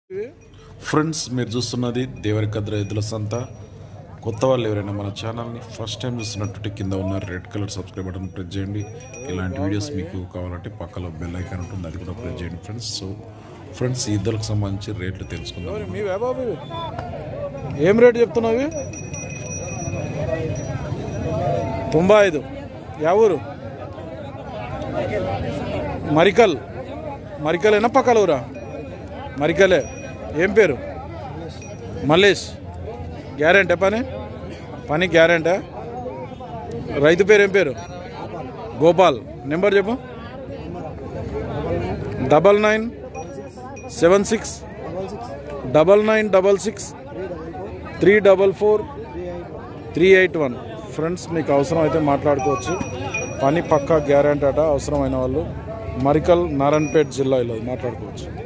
Friends మీరు చూస్తున్నది దేవరికద్ర ఎద్దుల సంత కొత్త వాళ్ళు ఎవరైనా మన ఛానల్ని ఫస్ట్ టైం చూస్తున్నట్టు కింద ఉన్న red colour subscribe button press చేయండి ఇలాంటి వీడియోస్ మీకు కావాలంటే పక్కలో బెల్ ఐకాన్ ఉంటుంది అది కూడా ప్రెస్ చేయండి ఫ్రెండ్స్ సో ఫ్రెండ్స్ ఈ ఇద్దరికి సంబంధించి రేట్లు తెలుసుకుందాం మీ బాబు ఇవి? ఏం రేటు చెప్తున్నావు ఇవి? తొంభై ఐదు యా ఊరు మరికల్ మరికలేనా పక్కల ఊరా మరికలే ఏం పేరు మల్లేష్ గ్యారెంటీ పని పని గ్యారెంటీ రైతు పేరు ఏం పేరు గోపాల్ నెంబర్ చెప్పు double nine seven six double nine double six three double four three eight one friends మీకు అవసరం అయితే మాట్లాడుకోవచ్చు పని పక్కా గ్యారెంటీ అట అవసరమైన వాళ్ళు మరికల్ నారాయణపేట జిల్లాలో మాట్లాడుకోవచ్చు